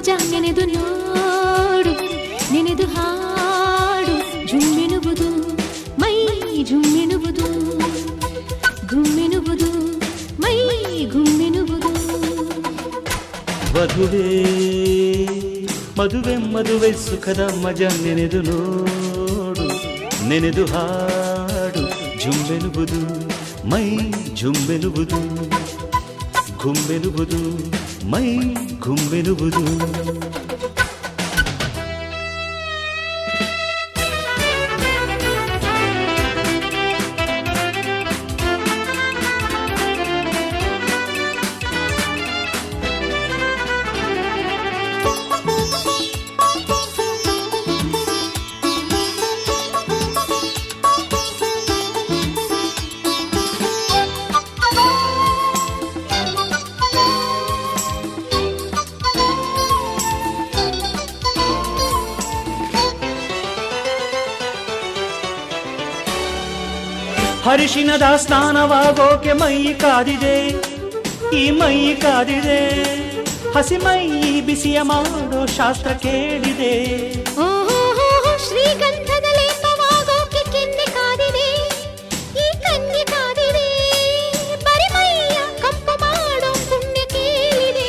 ಮಜಾ ನೆನೆದು ನೋಡು ನೆನೆದು ಹಾಡು ಜುಮ್ಮೆನುವುದು ಮೈ ಜುಮ್ಮೆನುವುದು ಗುಮ್ಮೆನುವುದು ಮೈ ಗುಮ್ಮೆನುವುದು ಮದುವೆ ಮದುವೆ ಮದುವೆ ಸುಖದ ಮಜ ನೆನೆದು ನೋಡು ನೆನೆದು ಹಾಡು ಜುಂಬೆನುವುದು ಮೈ ಜುಂಬೆನುವುದು ಗುಂಬೆನುವುದು ಮೈ ಗುಂಬೆನುವುದು ಹರಿಶಿನದ ಸ್ನಾನವಾಗೋಕೆ ಮೈ ಕಾದಿದೆ ಈ ಮೈ ಕಾದಿದೆ ಹಸಿ ಮೈ ಬಿಸಿಯ ಮಾಡೋ ಶಾಸ್ತ್ರ ಕೇಳಿದೆ ಓಹೋ ಶ್ರೀಗಂಧದ ಲೇಪವಾಗೋಕೆ ಕೆನ್ನೆ ಕಾದಿದೆ ಈ ಕನ್ಯೆ ಕಾದಿದೆ ಬರಿಮೈಯ ಕಂಪು ಮಾಡೋ ಪುಣ್ಯ ಕೇಳಿದೆ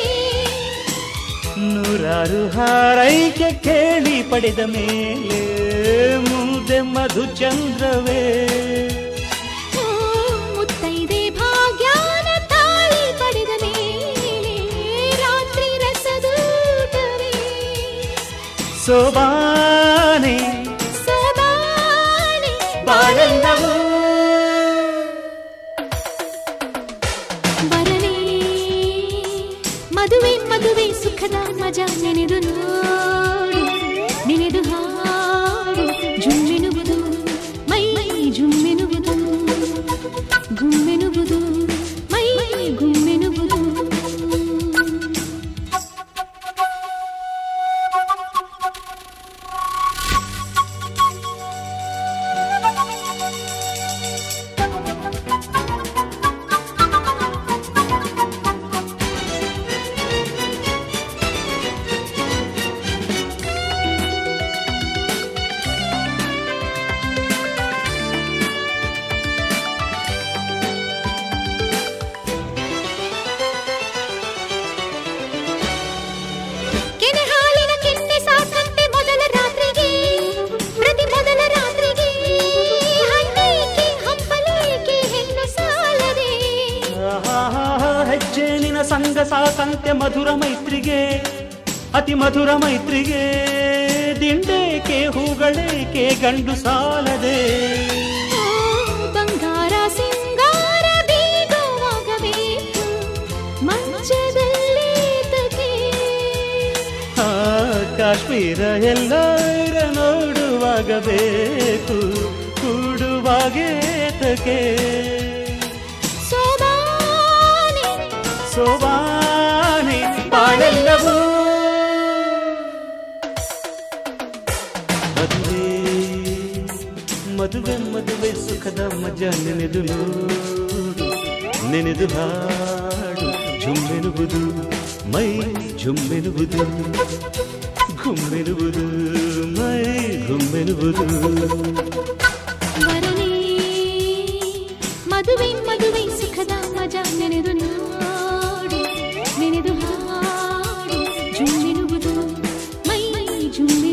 ನೂರಾರು ಹಾರೈಕೆ ಕೇಳಿ ಪಡೆದ ಮೇಲೆ ಮುಂದೆ ಮಧುಚಂದ್ರವೇ ಓ, ಮುತ್ತೈದೆ ಭಾಗ್ಯಾನ ತಾಳಿ ಪಡೆದ ಮೇಲೆ ರಾತ್ರಿ ರಸದೂಟವೇ ಸೋಬಾನೆ ಸೋಬಾನೆ ಬಾಳೆಲ್ಲವೂ ಬರಲೇ ಮದುವೆ ಮದುವೆ ಸುಖದ ಮಜಾ ನೆನೆದು ನೋಡು ನೆನೆದು ಹಾಡು ಜುಮ್ಮೆನುವುದು ಮೈ ಜುಮ್ಮೆನುವುದು ಗುಮ್ಮೆನುವುದು ಮೈ ಗುಮ್ಮೆನುವುದು ಕೆನೆ ಹಾಲಿನ ಕೆನ್ನೆ ಸಾಕಂತೆ ಮೊದಲ ರಾತ್ರಿಗೆ ಪ್ರತಿ ಮೊದಲ ರಾತ್ರಿಗೆ ಹಣ್ಣೇಕೆ ಹಂಪಲೇಕೆ ಹೆಣ್ಣು ಸಾಲದೆ ಆಹಾಹಾಹಾ, ಹೆಜ್ಜೆ ನಿನ ಸಂಗ ಸಾಕಂತೆ ಮಧುರ ಮೈತ್ರಿಗೆ ಅತಿ ಮಧುರ ಮೈತ್ರಿಗೆ ದಿಂಡೇಕೆ ಹೂಗಳೇಕೆ ಗಂಡು ಸಾಲದೆ ಓ, ಬಂಗಾರ ಸಿಂಗಾರ ಬೀಗುವಾಗಬೇಕು ಮಂಚದಲ್ಲೇತಕ್ಕೆ ಆ, ಕಾಶ್ಮೀರ ಎಲ್ಲರ ನೋಡುವಾಗಬೇಕು ಕೂಡುವಾಗೇತಕ್ಕೆ ಸೋಬಾನೆ ಸೋಬಾನೆ ಬಾಳೆಲ್ಲವೂ ಮದುವೆ ಮದುವೆ ಮದುವೆ ಸುಖದ ಮಜಾ ನೆನೆದು ನೋಡು ನೆನೆದು ಹಾಡು ಜುಮ್ಮೆನುವುದು ಮೈ ಜುಮ್ಮೆನುವುದು ಗುಮ್ಮೆನುವುದು ಮೈ ಗುಮ್ಮೆನುವುದು ವರನೇ ಮದುವೆ ಮದುವೆ ಸುಖದ ಮಜಾ ನೆನೆದು ನೋಡು ನೆನೆದು ಹಾಡು ಜುಮ್ಮೆನುವುದು ಮೈ ಜುಮ್ಮೆನುವುದು